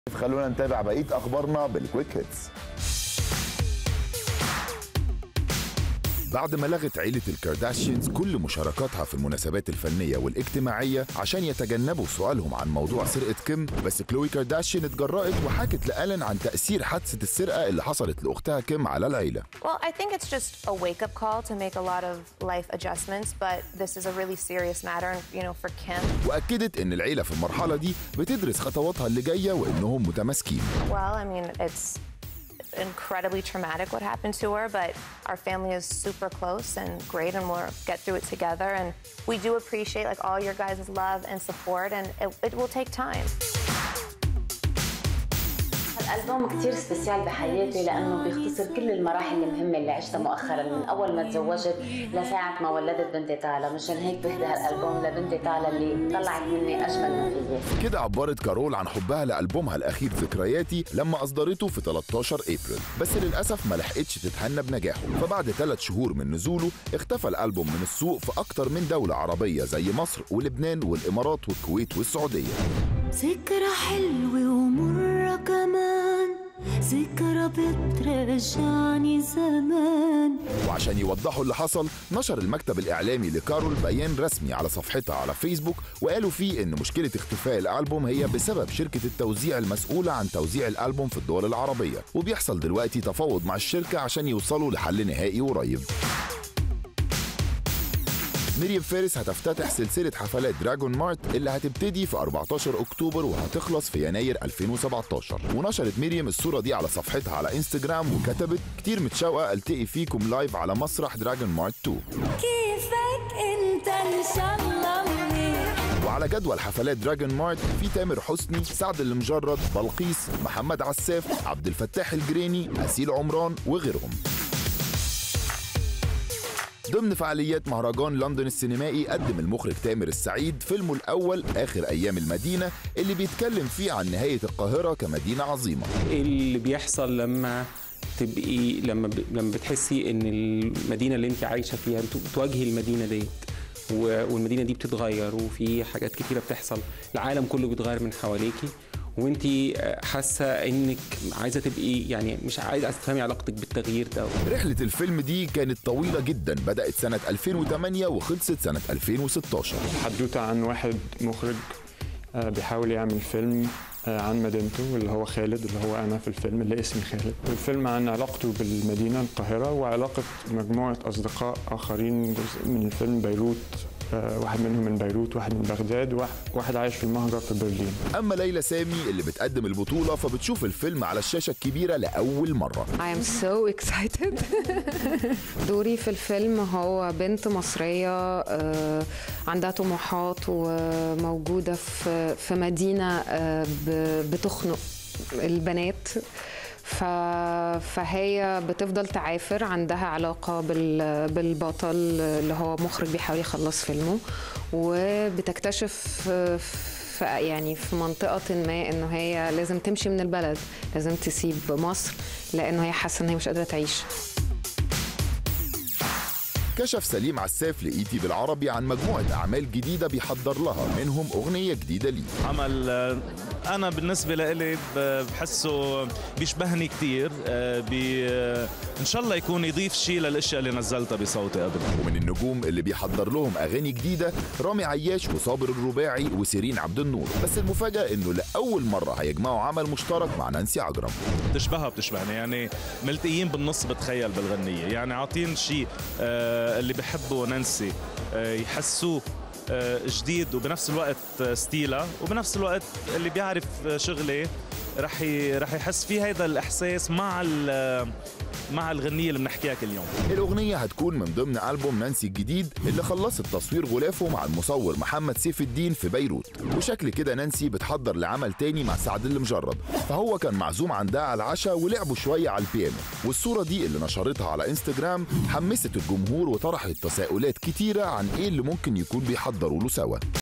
خلونا نتابع بقيه اخبارنا بالكويك هيتس بعد ما لغت عيلة الكارداشيانز كل مشاركاتها في المناسبات الفنية والاجتماعية عشان يتجنبوا سؤالهم عن موضوع سرقة كيم بس كلوي كارداشيان اتجرأت وحكت لألين عن تأثير حادثة السرقة اللي حصلت لأختها كيم على العيلة Well, I think it's just a wake up call to make a lot of life adjustments, but this is a really serious matter, and you know, for Kim. وأكدت إن العيلة في المرحلة دي بتدرس خطواتها اللي جاية وإنهم متماسكين Well, I mean, it's incredibly traumatic what happened to her, but our family is super close and great, and we'll get through it together. And we do appreciate like all your guys' love and support, and it, it will take time. الألبوم كتير سبيسيال بحياتي لأنه بيختصر كل المراحل المهمة اللي عشتها مؤخرا من أول ما تزوجت لساعة ما ولدت بنتي تالا مشان هيك بهدى هالألبوم لبنتي تالا اللي طلعت مني أجمل ما فيي كده عبرت كارول عن حبها لألبومها الأخير ذكرياتي لما أصدرته في 13 أبريل بس للأسف ما لحقتش تتهنى بنجاحه فبعد ثلاث شهور من نزوله اختفى الألبوم من السوق في أكتر من دولة عربية زي مصر ولبنان والإمارات والكويت والسعودية ذكرى حلوة ومرة كمان ذكرى بترجعني زمان وعشان يوضحوا اللي حصل نشر المكتب الإعلامي لكارول بيان رسمي على صفحتها على فيسبوك وقالوا فيه إن مشكلة اختفاء الألبوم هي بسبب شركة التوزيع المسؤولة عن توزيع الألبوم في الدول العربية وبيحصل دلوقتي تفاوض مع الشركة عشان يوصلوا لحل نهائي قريب مريم فارس هتفتتح سلسلة حفلات دراجون مارت اللي هتبتدي في 14 أكتوبر وهتخلص في يناير 2017 ونشرت مريم الصورة دي على صفحتها على انستجرام وكتبت كتير متشوقة التقي فيكم لايف على مسرح دراجون مارت 2 كيفك انت ان شاء الله منيح وعلى جدول حفلات دراجون مارت في تامر حسني سعد المجرد بلقيس محمد عساف عبد الفتاح الجريني أسيل عمران وغيرهم ضمن فعاليات مهرجان لندن السينمائي قدم المخرج تامر السعيد فيلمه الأول آخر أيام المدينة اللي بيتكلم فيه عن نهاية القاهرة كمدينة عظيمة ايه اللي بيحصل لما تبقي لما ب... لما بتحسي ان المدينه اللي انت عايشه فيها بت- بتواجهي المدينه ديت و- والمدينه دي بتتغير وفي حاجات كتيره بتحصل العالم كله بيتغير من حواليكي وانت حاسه انك عايزه تبقي يعني مش عايزه عايزة تفهمي علاقتك بالتغيير ده رحلة الفيلم دي كانت طويلة جدا بدأت سنة 2008 وخلصت سنة 2016 حدوتة عن واحد مخرج آه، بيحاول يعمل فيلم آه، عن مدينته اللي هو خالد اللي هو أنا في الفيلم اللي اسمي خالد الفيلم عن علاقته بالمدينة القاهرة وعلاقة مجموعة أصدقاء آخرين جزء من الفيلم بيروت آه، واحد منهم من بيروت واحد من بغداد واحد- واحد عايش في المهجر في برلين أما ليلى سامي اللي بتقدم البطولة فبتشوف الفيلم على الشاشة الكبيرة لأول مرة I am so excited دوري في الفيلم هو بنت مصرية آه، عندها طموحات وموجودة في في مدينة آه، ب- بتخنق البنات ف... فهي بتفضل تعافر عندها علاقة بال... بالبطل اللي هو مخرج بيحاول يخلص فيلمه وبتكتشف آه، في يعني في منطقة ما إنه هي لازم تمشي من البلد لازم تسيب مصر لأنه هي حاسة إن هي مش قادرة تعيش كشف سليم عساف لإيتي بالعربي عن مجموعة أعمال جديدة بيحضر لها منهم أغنية جديدة ليه عمل آه، انا بالنسبه لإلي ب- بحسه بيشبهني كتير آه، بي آه، ان شاء الله يكون يضيف شيء للاشياء اللي نزلتها بصوتي قبل ومن النجوم اللي بيحضر لهم أغاني جديدة رامي عياش وصابر الرباعي وسيرين عبد النور بس المفاجأة إنه لأول مرة هيجمعوا عمل مشترك مع نانسي عجرم بتشبهها بتشبهني يعني ملتقيين بالنص بتخيل بالغنيه يعني عاطين شيء آه، اللي بحبه نانسي آه، يحسوه آه، جديد وبنفس الوقت آه، ستيلها وبنفس الوقت اللي بيعرف آه، شغلي رح ي- رح يحس فيه هيدا الاحساس مع ال- مع الغنيه اللي بنحكيها كل يوم الأغنية هتكون من ضمن ألبوم نانسي الجديد اللي خلصت تصوير غلافه مع المصور محمد سيف الدين في بيروت وشكل كده نانسي بتحضر لعمل تاني مع سعد المجرد فهو كان معزوم عندها على العشاء ولعبوا شوية على البيانو والصورة دي اللي نشرتها على انستجرام حمست الجمهور وطرحت تساؤلات كتيرة عن ايه اللي ممكن يكون بيحضروا له سوا